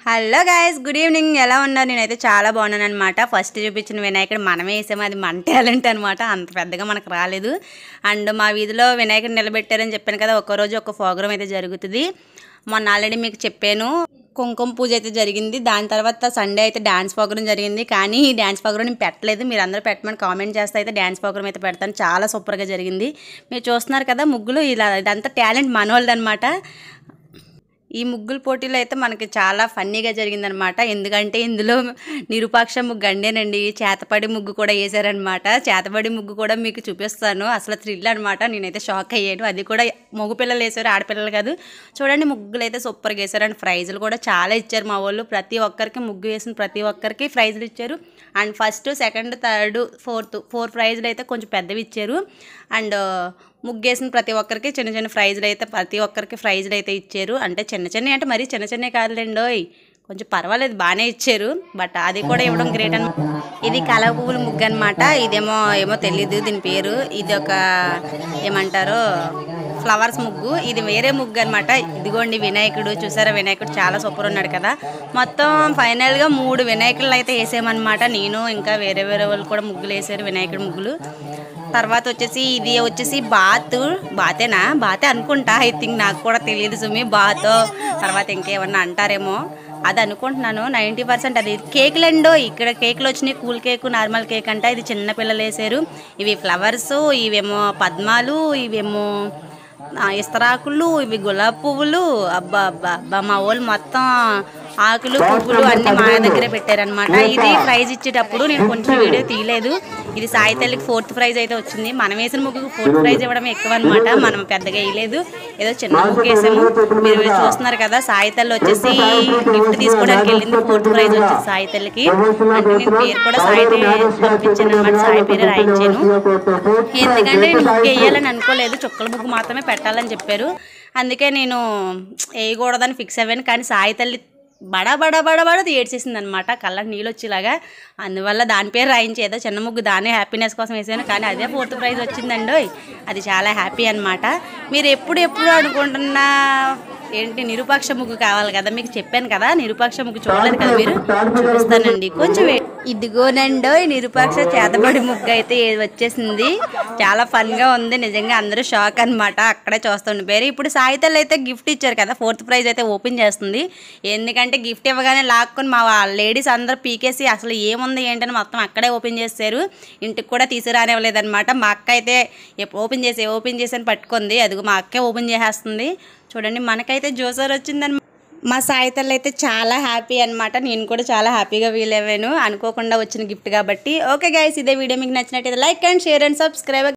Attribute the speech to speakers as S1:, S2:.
S1: Hello guys good evening ఎలా ఉన్నారు నేనైతే చాలా బాగున్నాను అనమాట ఫస్ట్ చూపించిన వినాయకుడు మనమే వేసాము అది మన టాలెంట్ అనమాట అంత పెద్దగా మనకు రాలేదు అండ్ మా వీధిలో వినాయకుడు నిలబెట్టారని చెప్పాను కదా ఒక్కో రోజు ఒక ప్రోగ్రామ్ అయితే జరుగుతుంది మొన్న ఆల్రెడీ మీకు చెప్పాను కుంకుమ పూజ అయితే జరిగింది దాని తర్వాత సండే అయితే డ్యాన్స్ ప్రోగ్రామ్ జరిగింది కానీ ఈ డ్యాన్స్ ప్రోగ్రామ్ నేను పెట్టలేదు మీరు అందరూ పెట్టమని కామెంట్ చేస్తే అయితే డ్యాన్స్ ప్రోగ్రామ్ అయితే పెడతాను చాలా సూపర్గా జరిగింది మీరు చూస్తున్నారు కదా ముగ్గులు ఇలా ఇదంతా టాలెంట్ మనోళ్ళది అనమాట ఈ ముగ్గుల పోటీలో అయితే మనకి చాలా ఫన్నీగా జరిగిందనమాట ఎందుకంటే ఇందులో నిరుపాక్ష ముగ్గు అండేనండి చేతపడి ముగ్గు కూడా వేసారనమాట చేతపడి ముగ్గు కూడా మీకు చూపిస్తాను అసలు థ్రిల్ అనమాట నేనైతే షాక్ అయ్యాను అది కూడా మగ పిల్లలు వేసారు ఆడపిల్లలు కాదు చూడండి ముగ్గులు అయితే సూపర్గా వేసారు అండ్ ప్రైజులు కూడా చాలా ఇచ్చారు మా వాళ్ళు ప్రతి ఒక్కరికి ముగ్గు వేసిన ప్రతి ఒక్కరికి ప్రైజులు ఇచ్చారు and first second third fourth four ప్రైజులు అయితే కొంచెం పెద్దవి ఇచ్చారు అండ్ ముగ్గేసిన ప్రతి ఒక్కరికి చిన్న చిన్న ప్రైజులు అయితే ప్రతి ఒక్కరికి ప్రైజులు అయితే ఇచ్చారు అంటే చిన్న చిన్న అంటే మరీ చిన్న చిన్న కాదులేండి ఓయ్ కొంచెం పర్వాలేదు బాగానే ఇచ్చారు బట్ అది కూడా ఇవ్వడం గ్రేట్ అని ఇది కలవ పువ్వుల ముగ్గు అనమాట ఇదేమో ఏమో తెలీదు దీని పేరు ఇది ఒక ఏమంటారు ఫ్లవర్స్ ముగ్గు ఇది వేరే ముగ్గు అనమాట ఇదిగోండి వినాయకుడు చూసారా వినాయకుడు చాలా సూపర్ ఉన్నాడు కదా మొత్తం ఫైనల్గా మూడు వినాయకులు అయితే వేసామన్నమాట నేను ఇంకా వేరే వేరే వాళ్ళు కూడా ముగ్గులు వేసారు వినాయకుడు ముగ్గులు తర్వాత వచ్చేసి ఇది వచ్చేసి బాత్ బాతేనా బాతే అనుకుంటా ఐ థింక్ నాకు కూడా తెలియదు సుమి బాత్ తర్వాత ఇంకేమన్నా అంటారేమో అది అనుకుంటున్నాను నైంటీ పర్సెంట్ అది కేకులండో ఇక్కడ కేకులు వచ్చినాయి కూల్ కేక్ నార్మల్ కేక్ అంటే ఇది చిన్న పిల్లలు వేసారు ఇవి ఫ్లవర్స్ ఇవేమో పద్మాలు ఇవేమో ఆ, ఇస్తరాకులు ఇవి గులాబీ పువ్వులు అబ్బా అబ్బా అబ్బా మా వాళ్ళు మొత్తం ఆకులు పువ్వులు అన్ని మా దగ్గరే పెట్టారనమాట ఇది ప్రైజ్ ఇచ్చేటప్పుడు నేను కొంచెం వీడియో తీయలేదు ఇది సాయి తల్లికి ఫోర్త్ ప్రైజ్ అయితే వచ్చింది మనం వేసిన ముగ్గుకు ఫోర్త్ ప్రైజ్ ఇవ్వడం ఎక్కువ అనమాట మనం పెద్దగా వేయలేదు ఏదో చిన్న ముగ్గు వేసాము మీరు చూస్తున్నారు కదా సాయి తల్లి వచ్చేసి గిఫ్ట్ తీసుకోవడానికి వెళ్ళింది ఫోర్త్ ప్రైజ్ వచ్చింది సాయి తల్లికి అంటే నేను పేరు కూడా సాయి పంపించాను అనమాట సాయి పేరు రాయించాను ఎందుకంటే నేను ముగ్గు వేయాలని అనుకోలేదు చుక్కల ముగ్గు మాత్రమే పెట్టాలని చెప్పారు అందుకే నేను వేయకూడదని ఫిక్స్ అయ్యాను కానీ సాయి తల్లి బడా బడా బడా బడా ఏడ్చేసింది అనమాట కళ్ళకి నీళ్ళు వచ్చేలాగా అందువల్ల దాని పేరు రాయించి ఏదో చిన్న ముగ్గు దానే హ్యాపీనెస్ కోసం వేసాను కానీ అదే ఫోర్త్ ప్రైజ్ వచ్చిందండి అది చాలా హ్యాపీ అనమాట మీరు ఎప్పుడు ఎప్పుడు అనుకుంటున్నా ఏంటి నిరుపక్ష ముగ్గు కావాలి కదా మీకు చెప్పాను కదా నిరుపక్ష ముగ్గు చూడలేదు కదా మీరు చూపిస్తానండి కొంచెం wait. ఇదిగోనండో ఈ నిరుపక్ష చేతబడి ముగ్గు అయితే ఏ- వచ్చేసింది చాలా ఫన్ గా ఉంది నిజంగా అందరూ షాక్ అన్నమాట అక్కడే చూస్తుండిపోయారు ఇప్పుడు సాయితలు అయితే గిఫ్ట్ ఇచ్చారు కదా ఫోర్త్ ప్రైజ్ అయితే ఓపెన్ చేస్తుంది ఎందుకంటే గిఫ్ట్ ఇవ్వగానే లాక్కుని మా లేడీస్ అందరూ పీకేసి అసలు ఏముంది ఏంటని మొత్తం అక్కడే ఓపెన్ చేశారు ఇంటికి కూడా తీసుకురానివ్వలేదన్నమాట మా అక్క అయితే ఎప్పుడు ఓపెన్ చేసి ఓపెన్ చేసి అని పట్టుకుంది అదిగో మా అక్కే ఓపెన్ చేసేస్తుంది చూడండి మనకైతే జోసర్ వచ్చిందని మా సాయితలు అయితే చాలా హ్యాపీ అన్నమాట నేను కూడా చాలా హ్యాపీగా ఫీల్ అయ్యాను అనుకోకుండా వచ్చిన గిఫ్ట్ కాబట్టి ఓకే గైస్ ఇదే వీడియో మీకు నచ్చినట్టయితే like and share and subscribe